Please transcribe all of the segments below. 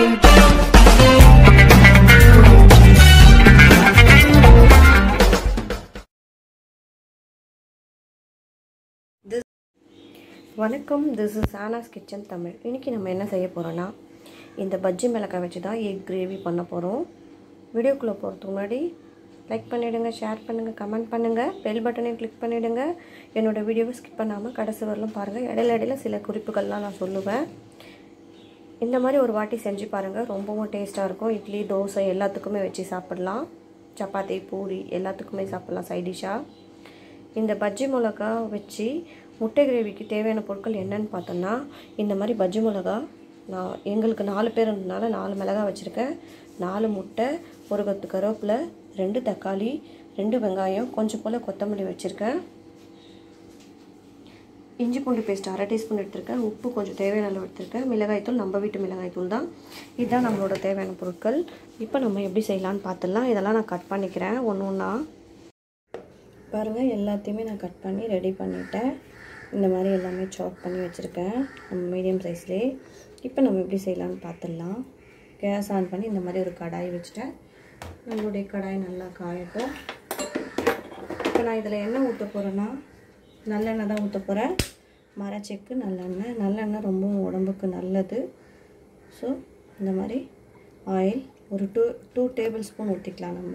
வணக்கம் this is Anna's kitchen Tamil இன்றைக்கி நம்ம என்ன செய்ய போகிறோன்னா இந்த பஜ்ஜி மிளகாய் வச்சு தான் எக் கிரேவி பண்ண போகிறோம் வீடியோக்குள்ளே போகிறதுக்கு முன்னாடி லைக் பண்ணிவிடுங்க ஷேர் பண்ணுங்கள் கமெண்ட் பண்ணுங்கள் பெல் பட்டனையும் கிளிக் பண்ணிவிடுங்க என்னோடய வீடியோவை ஸ்கிப் பண்ணாமல் கடைசி வரலும் பாருங்கள் இடையில இடையில சில குறிப்புகள்லாம் நான் சொல்லுவேன் இந்த மாதிரி ஒரு வாட்டி செஞ்சு பாருங்கள் ரொம்பவும் டேஸ்ட்டாக இருக்கும் இட்லி தோசை எல்லாத்துக்குமே வச்சு சாப்பிட்லாம் சப்பாத்தி பூரி எல்லாத்துக்குமே சாப்பிட்லாம் சைடிஷாக இந்த பஜ்ஜி மிளகா வச்சு முட்டை கிரேவிக்கு தேவையான பொருட்கள் என்னன்னு பார்த்தோன்னா இந்த மாதிரி பஜ்ஜி மிளகா நான் எங்களுக்கு நாலு பேர் இருந்ததுனால நாலு மிளகா வச்சுருக்கேன் நாலு முட்டை ஒரு கொத்து கருவேப்பிலை ரெண்டு தக்காளி ரெண்டு வெங்காயம் கொஞ்சம் போல் கொத்தமல்லி வச்சுருக்கேன் இஞ்சி பூண்டு பேஸ்ட் அரை டீஸ்பூன் எடுத்திருக்கேன் உப்பு கொஞ்சம் தேவையான அளவு எடுத்திருக்கேன் மிளகாய்த்தூள் நம்ம வீட்டு மிளகாய்த்தூள் தான் இதுதான் நம்மளோட தேவையான பொருட்கள் இப்போ நம்ம எப்படி செய்யலான்னு பார்த்துடலாம் இதெல்லாம் நான் கட் பண்ணிக்கிறேன் ஒன்று ஒன்றா பாருங்கள் எல்லாத்தையுமே நான் கட் பண்ணி ரெடி பண்ணிட்டேன் இந்த மாதிரி எல்லாமே சாப் பண்ணி வச்சுருக்கேன் மீடியம் சைஸ்லேயே இப்போ நம்ம எப்படி செய்யலான்னு பார்த்துடலாம் கேஸ் ஆன் பண்ணி இந்த மாதிரி ஒரு கடாய் வச்சுட்டேன் நம்மளுடைய கடாய் நல்லா காயட்டும் இப்போ நான் இதில் என்ன ஊற்ற போகிறேன்னா நல்லெண்ணெய் தான் ஊற்ற போகிறேன் மரச்செக்கு நல்லெண்ணெய் நல்லெண்ணெய் ரொம்ப உடம்புக்கு நல்லது ஸோ இந்த மாதிரி ஆயில் ஒரு டூ டூ டேபிள் ஸ்பூன் ஊற்றிக்கலாம் நம்ம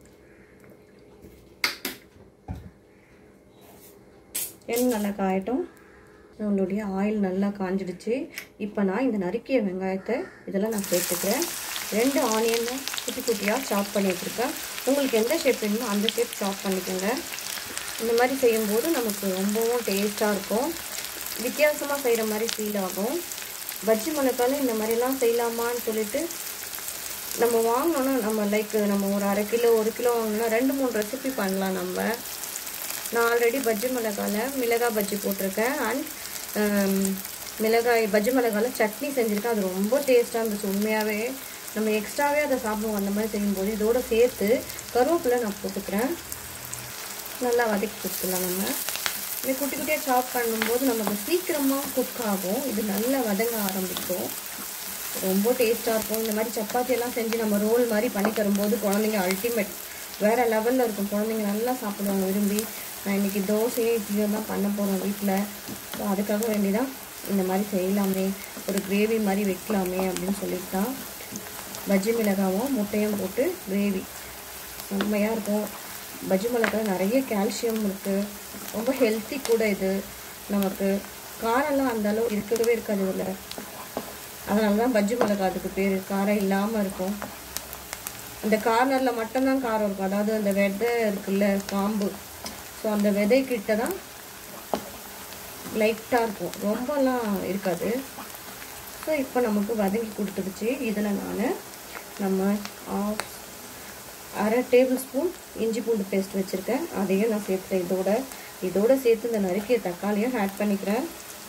எண்ணெய் நல்லா காயட்டும் நம்மளுடைய ஆயில் நல்லா காஞ்சிடுச்சு இப்போ நான் இந்த நறுக்கிய வெங்காயத்தை இதெல்லாம் நான் சேர்த்துக்கிறேன் ரெண்டு ஆனியனை குட்டி குட்டியாக சாப் பண்ணி வச்சுருக்கேன் உங்களுக்கு எந்த ஷேப் வேணுமோ அந்த ஷேப் சாப் பண்ணிக்கோங்க இந்த மாதிரி செய்யும்போது நமக்கு ரொம்பவும் டேஸ்ட்டாக இருக்கும் வித்தியாசமாக செய்கிற மாதிரி ஃபீல் ஆகும் பஜ்ஜி மிளகால இந்த மாதிரிலாம் செய்யலாமான்னு சொல்லிட்டு நம்ம வாங்கினோன்னா நம்ம லைக் நம்ம ஒரு அரை கிலோ ஒரு கிலோ வாங்கினா ரெண்டு மூணு ரெசிபி பண்ணலாம் நம்ம நான் ஆல்ரெடி பஜ்ஜி மிளகாயில் மிளகாய் பஜ்ஜி போட்டிருக்கேன் அண்ட் மிளகாய் பஜ்ஜி மிளகாயில் சட்னி செஞ்சுருக்கேன் அது ரொம்ப டேஸ்ட்டாக இருந்துச்சு உண்மையாகவே நம்ம எக்ஸ்ட்ராவே அதை சாப்பிடுவோம் அந்த மாதிரி செய்யும்போது இதோட சேர்த்து கருவேப்பிலை நான் போட்டுக்கிறேன் நல்லா வதக்கி கொடுத்துடலாம் நம்ம இது குட்டி குட்டியாக சாப் பண்ணும்போது நமக்கு சீக்கிரமாக குக் ஆகும் இது நல்லா வதங்க ஆரம்பிக்கும் ரொம்ப டேஸ்ட்டாக இருக்கும் இந்த மாதிரி சப்பாத்தியெல்லாம் செஞ்சு நம்ம ரோல் மாதிரி பண்ணி தரும்போது குழந்தைங்க அல்டிமேட் வேறு லெவலில் இருக்கும் குழந்தைங்க நல்லா சாப்பிடுவாங்க விரும்பி நான் இன்றைக்கி தோசையும் இட்லியும் தான் பண்ண போகிறோம் வீட்டில் ஸோ அதுக்காக வேண்டி தான் இந்த மாதிரி செய்யலாமே ஒரு கிரேவி மாதிரி வைக்கலாமே அப்படின்னு சொல்லிட்டு தான் பஜ்ஜி மிளகாவும் முட்டையும் போட்டு கிரேவி செம்மையாக இருக்கும் பஜ்ஜி மிளகாய் நிறைய கால்சியம் இருக்குது ரொம்ப ஹெல்த்தி கூட இது நமக்கு காரம்லாம் அந்த அளவு இருக்கவே இருக்காது இதில் அதனால தான் பஜ்ஜி மிளகாய் அதுக்கு பேர் காரம் இல்லாமல் இருக்கும் அந்த கார்னரில் மட்டும்தான் காரம் இருக்கும் அதாவது அந்த விதை இருக்குல்ல காம்பு ஸோ அந்த விதை கிட்ட தான் லைட்டாக இருக்கும் ரொம்பலாம் இருக்காது ஸோ இப்போ நமக்கு வதங்கி கொடுத்துடுச்சு இதில் நான் நம்ம ஆஃப் அரை டேபிள் ஸ்பூன் இஞ்சி பூண்டு பேஸ்ட் வச்சுருக்கேன் அதையும் நான் சேர்த்துட்டேன் இதோட இதோட சேர்த்து இந்த நறுக்கிய தக்காளியும் ஆட் பண்ணிக்கிறேன்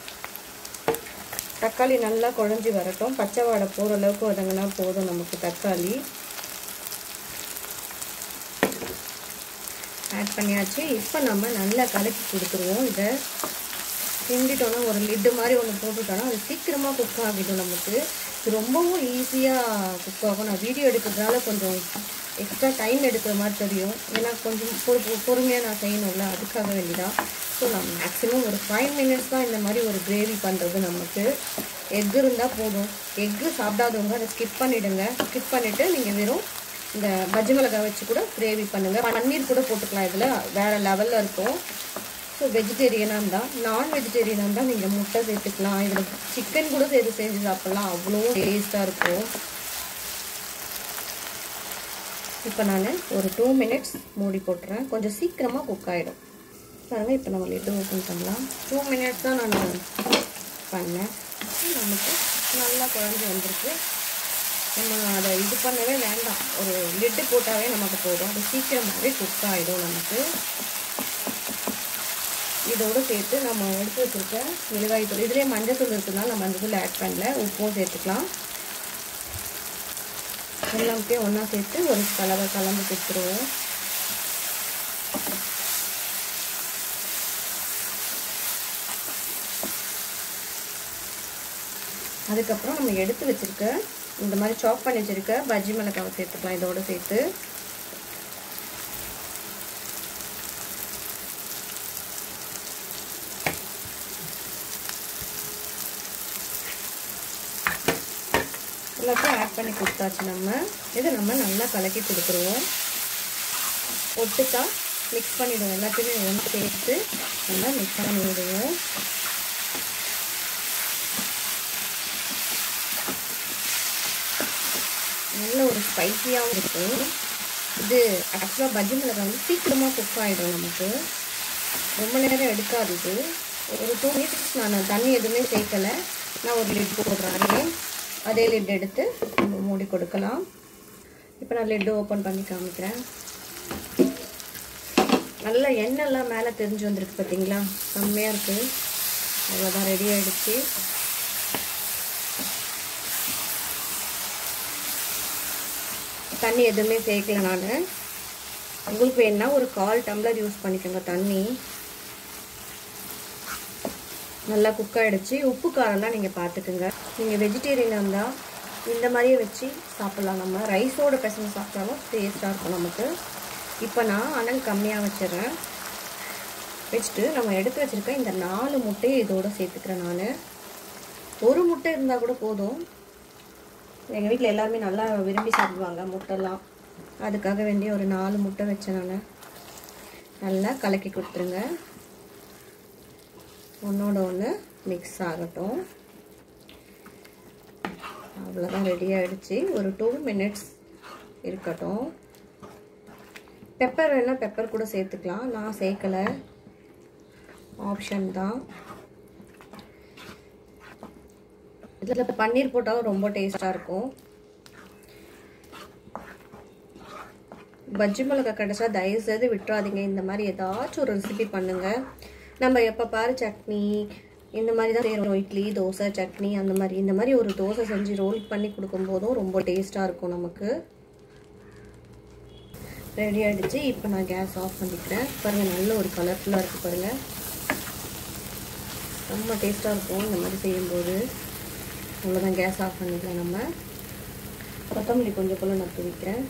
தக்காளி நல்லா குழஞ்சி வரட்டும் பச்சை வாடை போகிற அளவுக்கு வதங்கினா போதும் நமக்கு தக்காளி ஆட் பண்ணியாச்சு இப்போ நம்ம நல்லா கலக்கி கொடுத்துருவோம் இதை கிண்டிட்டோன்னா ஒரு லிட்டு மாதிரி ஒன்று போட்டுட்டோன்னா அது சீக்கிரமாக குக் ஆகிடும் நமக்கு இது ரொம்பவும் ஈஸியாக குக் ஆகும் நான் வீடியோ எடுக்கிறதுனால கொஞ்சம் எக்ஸ்ட்ரா டைம் எடுக்கிற மாதிரி தெரியும் ஏன்னா கொஞ்சம் பொறு பொறுமையாக நான் செய்யணும்ல அதுக்காக வேண்டிதான் ஸோ நான் மேக்ஸிமம் ஒரு ஃபைவ் மினிட்ஸ் தான் இந்த மாதிரி ஒரு கிரேவி பண்ணுறது நமக்கு எக் இருந்தால் போதும் எக்கு சாப்பிடாதவங்க அதை ஸ்கிப் பண்ணிவிடுங்க ஸ்கிப் பண்ணிவிட்டு நீங்கள் வெறும் இந்த பஜ்ஜி மிளகாய் வச்சு கூட கிரேவி பண்ணுங்கள் பன்னீர் கூட போட்டுக்கலாம் இதில் வேறு லெவலில் இருக்கும் ஸோ வெஜிடேரியனாக இருந்தால் நான் வெஜிடேரியனாக இருந்தால் நீங்கள் முட்டை சேர்த்துக்கலாம் இதில் சிக்கன் கூட சேர்த்து செஞ்சு சாப்பிட்லாம் அவ்வளோ டேஸ்ட்டாக இருக்கும் இப்போ நான் ஒரு டூ மினிட்ஸ் மூடி போட்டுறேன் கொஞ்சம் சீக்கிரமாக குக் ஆகிடும் பாருங்கள் இப்போ நம்ம லிட்டு ஓப்பன் பண்ணலாம் டூ மினிட்ஸ் தான் நான் பண்ணேன் நமக்கு நல்லா குழஞ்சி வந்திருக்கு நம்ம அதை இது பண்ணவே வேண்டாம் ஒரு லிட்டு போட்டாவே நமக்கு போதும் அது சீக்கிரமாகவே குக் ஆகிடும் நமக்கு இதோடு சேர்த்து நம்ம எடுத்து வச்சுருக்க மிளகாய் தூள் இதுலேயே மஞ்சள் தூள் இருக்குதுனால நம்ம மஞ்சள் தூள் ஆட் பண்ணல உப்பும் சேர்த்துக்கலாம் எல்லாத்தையும் ஒன்றா சேர்த்து ஒரு கலவை கலந்து கொடுத்துருவோம் அதுக்கப்புறம் நம்ம எடுத்து வச்சுருக்க இந்த மாதிரி சாப் பண்ணி வச்சுருக்க பஜ்ஜி மிளகாவை சேர்த்துக்கலாம் இதோட சேர்த்து எல்லாத்தையும் ஆட் பண்ணி கொடுத்தாச்சு நம்ம இதை நம்ம நல்லா கலக்கி கொடுத்துருவோம் ஒட்டுக்கா மிக்ஸ் பண்ணிவிடுவோம் எல்லாத்தையுமே ஒன்று சேர்த்து நல்லா மிக்ஸ் பண்ணி விடுவோம் நல்ல ஒரு ஸ்பைஸியாகவும் இருக்கும் இது ஆக்சுவலாக பஜ்ஜி மிளகாய் வந்து சீக்கிரமாக குக் ஆகிடும் நமக்கு ரொம்ப நேரம் எடுக்காது இது ஒரு டூ மினிட்ஸ் நான் தண்ணி எதுவுமே சேர்க்கலை நான் ஒரு லிட் போடுறேன் அதே லிட் எடுத்து நம்ம மூடி கொடுக்கலாம் இப்போ நான் லிட்டு ஓப்பன் பண்ணி காமிக்கிறேன் நல்லா எண்ணெய்லாம் மேலே தெரிஞ்சு வந்திருக்கு பார்த்தீங்களா செம்மையாக இருக்குது அவ்வளோதான் ரெடி ஆகிடுச்சு தண்ணி எதுவுமே சேர்க்கல நான் உங்களுக்கு வேணுன்னா ஒரு கால் டம்ளர் யூஸ் பண்ணிக்கோங்க தண்ணி நல்லா குக் ஆகிடுச்சு உப்பு காரம்லாம் நீங்கள் பார்த்துக்குங்க நீங்கள் வெஜிடேரியனாக இருந்தால் இந்த மாதிரியே வச்சு சாப்பிட்லாம் நம்ம ரைஸோட பிசைஞ்சு சாப்பிட்டாலும் டேஸ்ட்டாக இருக்கும் நமக்கு இப்போ நான் அனல் கம்மியாக வச்சிடுறேன் வச்சுட்டு நம்ம எடுத்து வச்சுருக்க இந்த நாலு முட்டையை இதோட சேர்த்துக்கிறேன் நான் ஒரு முட்டை இருந்தால் கூட போதும் எங்கள் வீட்டில் எல்லாருமே நல்லா விரும்பி சாப்பிடுவாங்க முட்டைலாம் அதுக்காக வேண்டிய ஒரு நாலு முட்டை வச்சேன் நான் நல்லா கலக்கி கொடுத்துருங்க ஒன்றோட ஒன்று மிக்ஸ் ஆகட்டும் அவ்வளோதான் ரெடி ஆகிடுச்சு ஒரு டூ மினிட்ஸ் இருக்கட்டும் பெப்பர் வேணால் பெப்பர் கூட சேர்த்துக்கலாம் நான் சேர்க்கலை ஆப்ஷன் தான் இதில் பன்னீர் போட்டாலும் ரொம்ப டேஸ்ட்டாக இருக்கும் பஜ்ஜி மிளகா கிடச்சா தயவுசெய்து விட்டுறாதீங்க இந்த மாதிரி ஏதாச்சும் ஒரு ரெசிபி பண்ணுங்கள் நம்ம எப்போ பாரு சட்னி இந்த மாதிரி தான் செய்கிறோம் இட்லி தோசை சட்னி அந்த மாதிரி இந்த மாதிரி ஒரு தோசை செஞ்சு ரோல் பண்ணி கொடுக்கும்போதும் ரொம்ப டேஸ்ட்டாக இருக்கும் நமக்கு ரெடி ஆகிடுச்சு இப்போ நான் கேஸ் ஆஃப் பண்ணிக்கிறேன் பாருங்கள் நல்ல ஒரு கலர்ஃபுல்லாக இருக்குது பாருங்கள் ரொம்ப டேஸ்ட்டாக இருக்கும் இந்த மாதிரி செய்யும்போது அவ்வளோதான் கேஸ் ஆஃப் பண்ணிக்கலாம் நம்ம கொத்தமல்லி கொஞ்சம் போல் நான் தூவிக்கிறேன்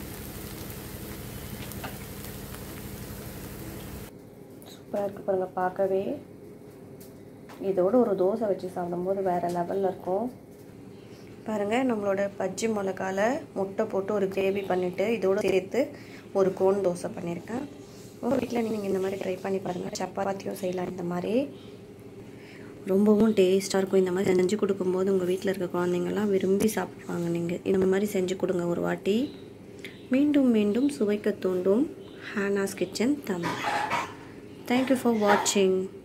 சூப்பராக இருக்குது பாருங்கள் பார்க்கவே இதோடு ஒரு தோசை வச்சு சாப்பிடும்போது வேறு லெவலில் இருக்கும் பாருங்கள் நம்மளோட பஜ்ஜி மிளகால முட்டை போட்டு ஒரு கிரேவி பண்ணிவிட்டு இதோடு சேர்த்து ஒரு கோன் தோசை பண்ணியிருக்கேன் உங்கள் வீட்டில் நீங்கள் இந்த மாதிரி ட்ரை பண்ணி பாருங்கள் சப்பாத்தியும் செய்யலாம் இந்த மாதிரி ரொம்பவும் டேஸ்ட்டாக இருக்கும் இந்த மாதிரி செஞ்சு கொடுக்கும்போது உங்கள் வீட்டில் இருக்க குழந்தைங்கள்லாம் விரும்பி சாப்பிடுவாங்க நீங்கள் இந்த மாதிரி செஞ்சு கொடுங்க ஒரு வாட்டி மீண்டும் மீண்டும் சுவைக்க தூண்டும் Hana's kitchen Tamil thank you for வாட்சிங்